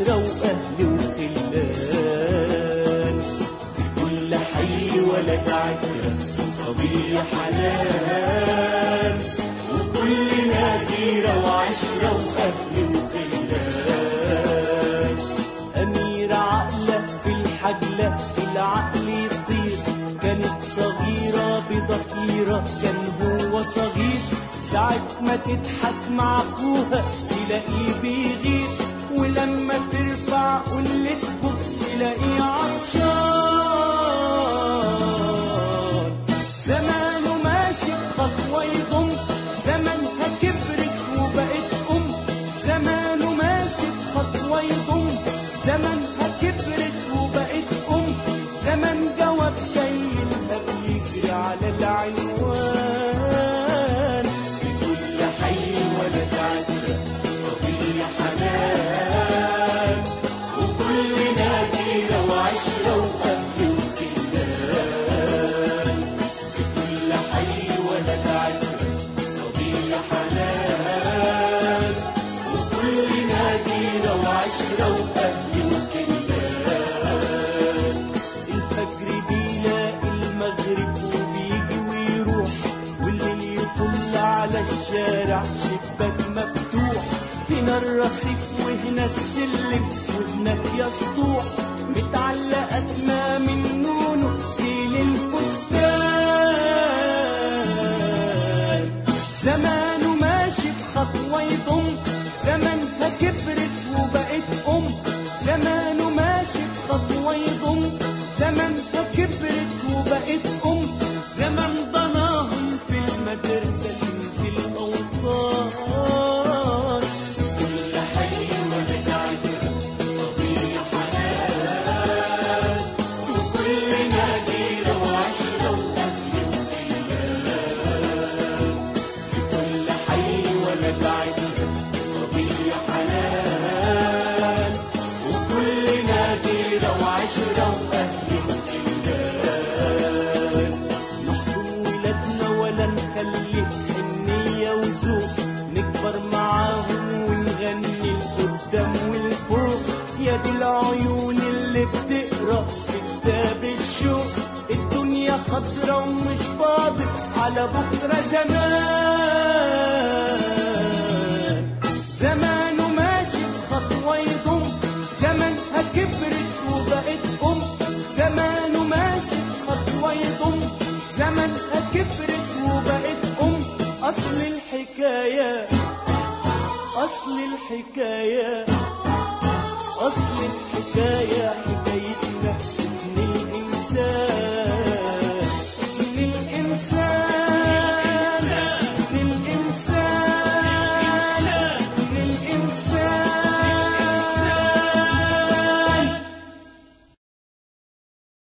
وعشرة وأهل وخلان في كل حي ولد عترة صبي حنان وكلنا غيرة وعشرة وأهل وخلان أميرة عقلة في الحجلة في العقل يطير كانت صغيرة بضفيرة كان هو صغير ساعة ما تضحك مع أخوها تلاقيه بيغير ولما ترفع قلتهم تلاقيه عطشان زمانه ماشي بخطوة يضم زمانها كبرت وبقت أم زمانه ماشي بخطوة يضم زمانها كبرت وبقت أم زمن جواب جايلها بيجري على العنوان في كل حي ولد عترة صبي حنان وكلنا غيرة وعشرة وأهل وخلان في كل حي ولد عترة صبي حنان وكلنا غيرة وعشرة وأهل وخلان الفجر بيلاقي المغرب وبيجي ويروح والليل يطل على الشارع شباك مفتوح هنا الرصيف وهنا السلم وهناك يا سطوح متعلقة ما من نونه جيل الفستان زمانه ماشي بخطوة يضم زمانها كبرت وبقت أم زمانه ماشي بخطوة يضم زمانها كبرت وبقت أم زمن ضناهم في المدرسة تنزل أوطان كل حي ولد عترة صبي حنان وكلنا جيرة وعشرة وأهل وخلان في كل حي ولد عترة صبي حنان وكلنا جيرة وعشرة وأهل وخلان نحضن ولادنا ولا نخلي حنية وذوق نكبر معاهم ونغني لقدام والفوق يا دي العيون اللي بتقرا في كتاب الشوق الدنيا خضرا ومش فاضل على بكرة زمان زمانه ماشي بخطوة يضم زمانها كبرت وبقت أم زمانه ماشي بخطوة يضم زمانها كبرت وبقت أم أصل الحكاية أصل الحكاية